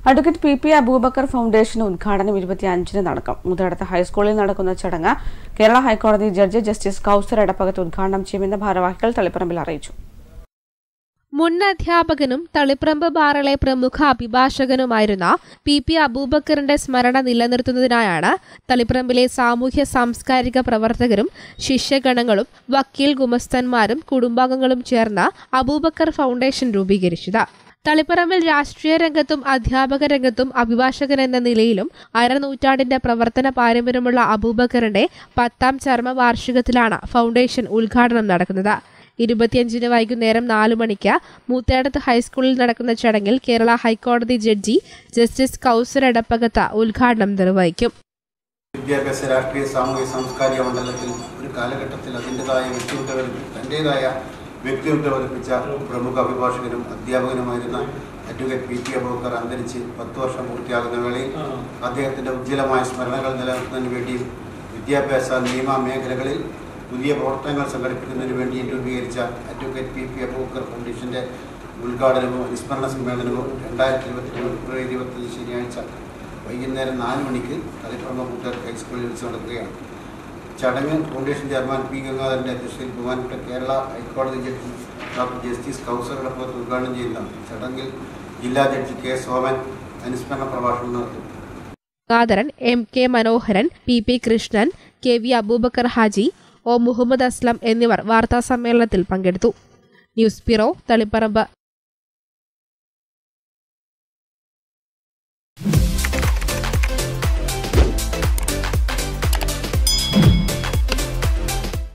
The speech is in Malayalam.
advocate P P Abubakar foundation ഉദ്ഘാടനം ഇരുപത്തിയഞ്ചിന് നടക്കും മുതലടത്ത് ഹൈസ്കൂളിൽ നടക്കുന്ന ചടങ്ങ് കേരള ഹൈക്കോടതി ജഡ്ജി ജസ്റ്റിസ് കൌസർ എടപ്പകത്ത് ഉദ്ഘാടനം ചെയ്യുമെന്ന് ഭാരവാഹികൾ തളിപ്പറമ്പിൽ അറിയിച്ചു മുൻ അധ്യാപകനും തളിപ്രമ്പ് ബാറിലെ പ്രമുഖ അഭിഭാഷകനുമായിരുന്ന പി പി അബൂബക്കറിന്റെ സ്മരണ നിലനിർത്തുന്നതിനായാണ് തളിപ്രമ്പിലെ സാമൂഹ്യ സാംസ്കാരിക പ്രവർത്തകരും ശിഷ്യഗണങ്ങളും വക്കീൽ ഗുമസ്തന്മാരും കുടുംബാംഗങ്ങളും ചേർന്ന് അബൂബക്കർ ഫൗണ്ടേഷൻ രൂപീകരിച്ചത് തളിപ്പറമ്പിൽ രാഷ്ട്രീയ രംഗത്തും അധ്യാപക രംഗത്തും അഭിഭാഷകൻ എന്ന നിലയിലും അരനൂറ്റാണ്ടിന്റെ പ്രവർത്തന പാരമ്പര്യമുള്ള അബൂബക്കറിന്റെ പത്താം ചരമവാർഷികത്തിലാണ് ഫൗണ്ടേഷൻ ഉദ്ഘാടനം നടക്കുന്നത് ഇരുപത്തിയഞ്ചിന് വൈകുന്നേരം നാലു മണിക്ക് മൂത്തേടത്ത് ഹൈസ്കൂളിൽ നടക്കുന്ന ചടങ്ങിൽ കേരള ഹൈക്കോടതി ജഡ്ജി ജസ്റ്റിസ് കൌസർ എടപ്പകത്ത് ഉദ്ഘാടനം നിർവഹിക്കും വിദ്യാഭ്യാസ രാഷ്ട്രീയ സാമൂഹിക സാംസ്കാരിക മണ്ഡലത്തിൽ ഒരു കാലഘട്ടത്തിൽ അതിൻ്റെതായ വ്യക്തിമുദ്രകൾ തൻ്റേതായ വ്യക്തിമുദ്ര പതിപ്പിച്ച പ്രമുഖ അഭിഭാഷകനും അധ്യാപകനുമായിരുന്ന അഡ്വക്കേറ്റ് പി ടി അബൂക്കർ അന്തരിച്ച് പത്ത് വർഷം പൂർത്തിയാകുന്ന വേളയിൽ അദ്ദേഹത്തിൻ്റെ ഉജ്ജ്വലമായ സ്മരണകൾ നിലനിർത്തുന്നതിന് വേണ്ടിയും വിദ്യാഭ്യാസ നിയമ മേഖലകളിൽ പുതിയ പ്രവർത്തനങ്ങൾ സംഘടിപ്പിക്കുന്നതിന് വേണ്ടിയും രൂപീകരിച്ച അഡ്വക്കേറ്റ് പി പി അബൂക്കർ ഫൗണ്ടേഷൻ്റെ ഉദ്ഘാടനവും അനുസ്മരണ സമ്മേളനവും രണ്ടായിരത്തി ഇരുപത്തി ഫെബ്രുവരി ഇരുപത്തി ശനിയാഴ്ച വൈകുന്നേരം നാല് മണിക്ക് തളിപ്പറമ്പ് കൂട്ടുകാർ ഹൈസ്കൂളിൽ വെച്ച് നടക്കുകയാണ് ചടങ്ങ് ഫൗണ്ടേഷൻ ചെയർമാൻ പി ഗംഗാധരൻ്റെ അധ്യക്ഷതയിൽ ബഹുമാനപ്പെട്ട കേരള ഹൈക്കോടതി ജഡ്ജി ഡോക്ടർ ജസ്റ്റിസ് കൗസറുടെ പുറത്ത് ഉദ്ഘാടനം ചെയ്യുന്ന ചടങ്ങിൽ ജില്ലാ ജഡ്ജി കെ സോമൻ അനുസ്മരണ പ്രഭാഷണം നടത്തും Gangadharan M K Manoharan P P Krishnan K V Abubakar Haji O Muhammad Aslam എന്നിവർ വാർത്താ സമ്മേളനത്തിൽ പങ്കെടുത്തു ന്യൂസ് ബ്യൂറോ തളിപ്പറമ്പ്